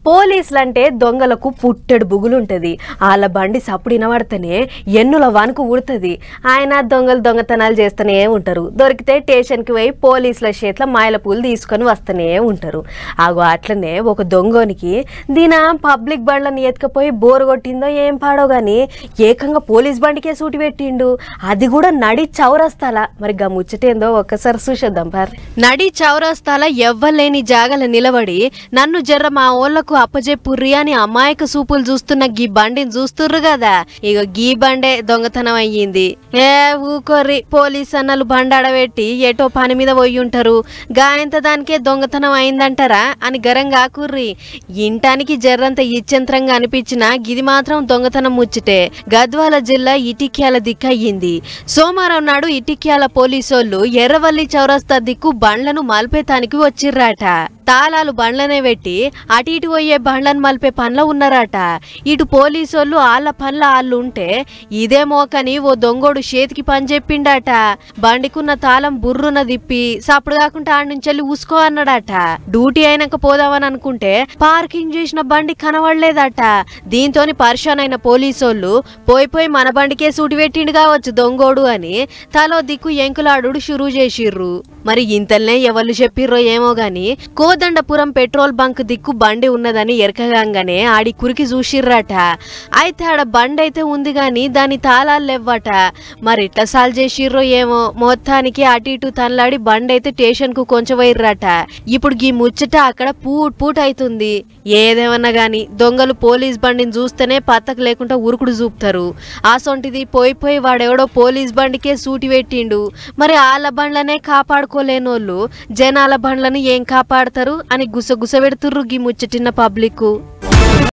పోలీసులు అంటే దొంగలకు పుట్టెడు బుగులుంటది వాళ్ళ బండి సప్పుడు వినబడితేనే ఎన్నుల వణుకు ఉడుతుంది ఆయన దొంగలు దొంగతనాలు చేస్తూనే ఉంటారు దొరికితే స్టేషన్కి పోయి పోలీసుల చేతిలో మాయల పూలు తీసుకొని వస్తూనే ఉంటారు ఆగో అట్లనే ఒక దొంగోనికి దీన పబ్లిక్ బండ్లను ఎత్తుకపోయి బోరు కొట్టిందో ఏం పాడో గాని ఏకంగా పోలీస్ బండికే సూటి పెట్టిండు అది కూడా నడి చౌరస్తాల మరి గా ముచ్చటేందో ఒక్కసారి చూసేద్దాం పార్ నడి చౌరస్తాల ఎవ్వలేని జాగల నిలబడి నన్ను జర్ర మా ఓళ్లకు అప్పజెప్పుర్రి అని అమాయక సూపులు చూస్తున్న గీ బండిని చూస్తుర్రు కదా ఇక గీ బండే దొంగతనం అయ్యింది ఏ ఊకొర్రి పోలీస్ అన్నలు బండి అడబెట్టి ఎటో పని మీద పోయి ఉంటారు గాయంత దానికే దొంగతనం అయిందంటారా అని గరంగా ఆకుర్రి ఇంటానికి జర్రంత ఇచ్చంత్రంగా అనిపించినా గిది మాత్రం దొంగతనం ముచ్చటే గద్వాల జిల్లా ఇటిక్యాల దిక్కయ్యింది సోమవారం నాడు ఇటిక్యాల పోలీసోళ్ళు ఎర్రవల్లి చౌరస్తా దిక్కు బండ్లను మల్పేతానికి వచ్చిర్రాట తాళాలు బండ్లనే పెట్టి అటు ఇటు పోయే బండ్లను మలిపే పనిలో ఉన్నారట ఇటు పోలీసోళ్ళు ఆళ్ళ పనుల ఆళ్ళు ఉంటే ఇదే మోకని ఓ దొంగోడు చేతికి పని చెప్పిండట బండికున్న తాళం బుర్రున దిప్పి సప్పుడు కాకుండా ఆడ నుంచి వెళ్ళి ఊసుకో అన్నాడట డ్యూటీ అయినాక పోదామని అనుకుంటే పార్కింగ్ చేసిన బండి కనబడలేదట దీంతోని పరిశాన్ అయిన పోలీసోళ్ళు పోయి పోయి మన బండికే సూటి పెట్టిండు కావచ్చు దొంగోడు అని తలో దిక్కు ఎంకులాడు షురూ చేసిర్రు మరి ఇంతల్నే ఎవరు చెప్పిర్రో ఏమో గాని కోదండపురం పెట్రోల్ బంక్ దిక్కు బండి ఉన్నదని ఎరకగానే ఆడి కురికి చూసిర్రట అయితే ఆడ బండి అయితే ఉంది గాని దాని తాళాలు లేవ్వట మరి ఇట్లా సాల్ చేసిర్రో ఏమో మొత్తానికి అటు ఇటు తనలాడి బండి అయితే స్టేషన్ కు కొంచెం వైర్రట ఇప్పుడు గీ ముచ్చట అక్కడ పూట్ పూట్ అవుతుంది ఏదేమన్నా గాని దొంగలు పోలీస్ బండిని చూస్తేనే పత్తకు లేకుండా ఉరుకుడు చూపుతారు ఆసొంటిది పోయి పోయి వాడెవడో పోలీస్ బండికే సూటి పెట్టిండు మరి వాళ్ళ బండ్లనే కాపాడుకోలేనోళ్ళు జనాల బండ్లను ఏం కాపాడతారు అని గుసగుస పెడుతుర్రు గీ ముచ్చటిన్న పబ్లిక్